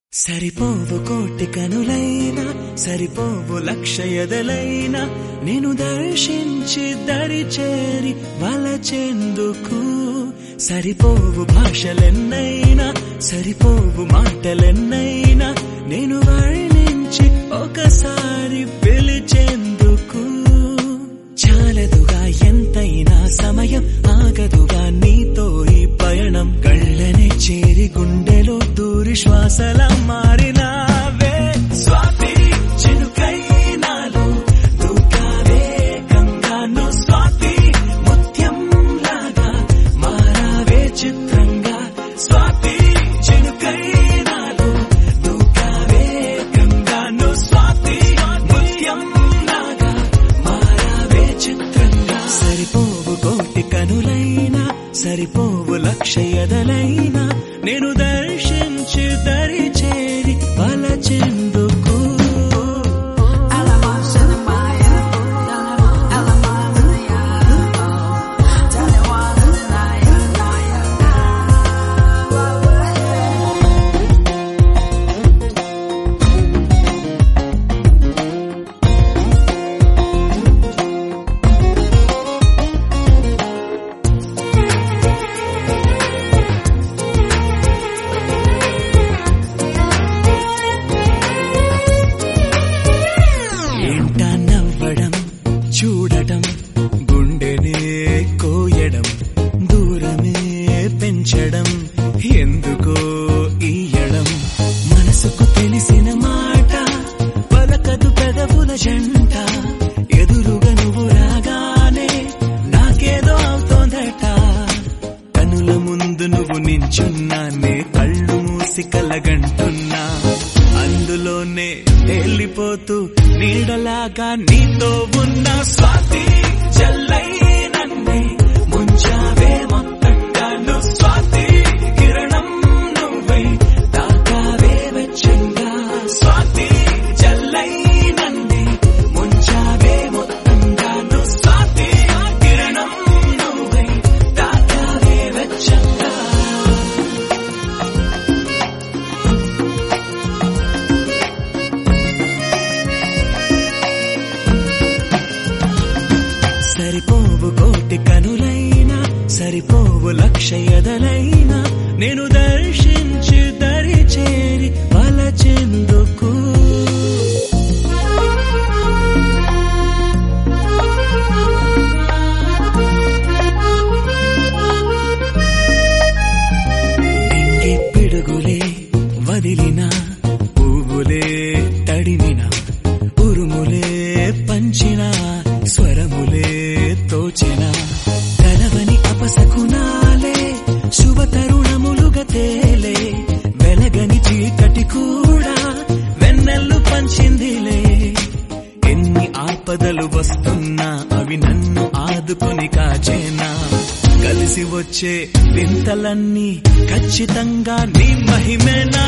సరిపోవు కోటి కనులైనా సరిపోవు లక్ష ఎదలైనా నేను దర్శించి దరి చేరి వలచెందుకు సరిపోవు భాషలెన్నైనా సరిపోవు మాటలెన్నైనా నేను వర్ణించి ఒకసారి పిలిచేందుకు చాలదుగా ఎంతైనా సమయం ఆగదుగా నీతో ఈ పయణం కళ్ళనే చేరి గుండెలో దూరి శ్వాసల మారినావే స్వాతి చినుకై నాలో దూకావే గంగాను స్వాతి ముత్యం లాగా మారావే చిత్రంగా స్వాతి చినుకై నాలో దూకావే గంగాను స్వాతి ముత్యం లాగా మారావే చిత్రంగా సరిపోవు కోటి కనులైనా సరిపోవు లక్ష ఎదలైనా నేను దర్శించి దరి చేరి వలచెందుకు ఏంటా నవ్వడం చూడటం గుండెనే కోయడం దూరమే పెంచడం ఎందుకో ఈయడం మనసుకు తెలిసిన మాట పలకదు పెదవుల జంట ఎదురుగా నువ్వు రాగానే నాకేదో అవుతోందట కనుల ముందు నువ్వు నించున్నానే కళ్ళు మూసి కలగంటున్నా అందులోనే వెళ్ళిపోతూ నీడలాగా నీతో ఉన్న స్వాతి జల్లై నన్నే ముంచావే మొత్తంగా నువ్వు స్వాతి కిరణం నువ్వై తాకావే వెచ్చంగా స్వాతి జల్లై నన్నే ముంచావే మొత్తంగా నువ్వు స్వాతి కిరణం నువ్వై తాకావే వెచ్చంగా సరిపోవు కోటి కనులైనా సరిపోవు లక్ష ఎదలైనా నేను దర్శించి దరి చేరి వలచెందుకు నింగి పిడుగులే వదిలిన పువ్వులే తడిమిన ఉరుములే పంచిన స్వరములే తోచిన కలవని అపసకునాలే శుభ తరుణములుగా తేలే వెలగని చీకటి కూడా వెన్నెల్లు పంచిందిలే ఎన్ని ఆపదలు వస్తున్నా అవి నన్ను ఆదుకొని కాచేనా కలిసి వచ్చే వింతలన్నీ ఖచ్చితంగా నీ మహిమేనా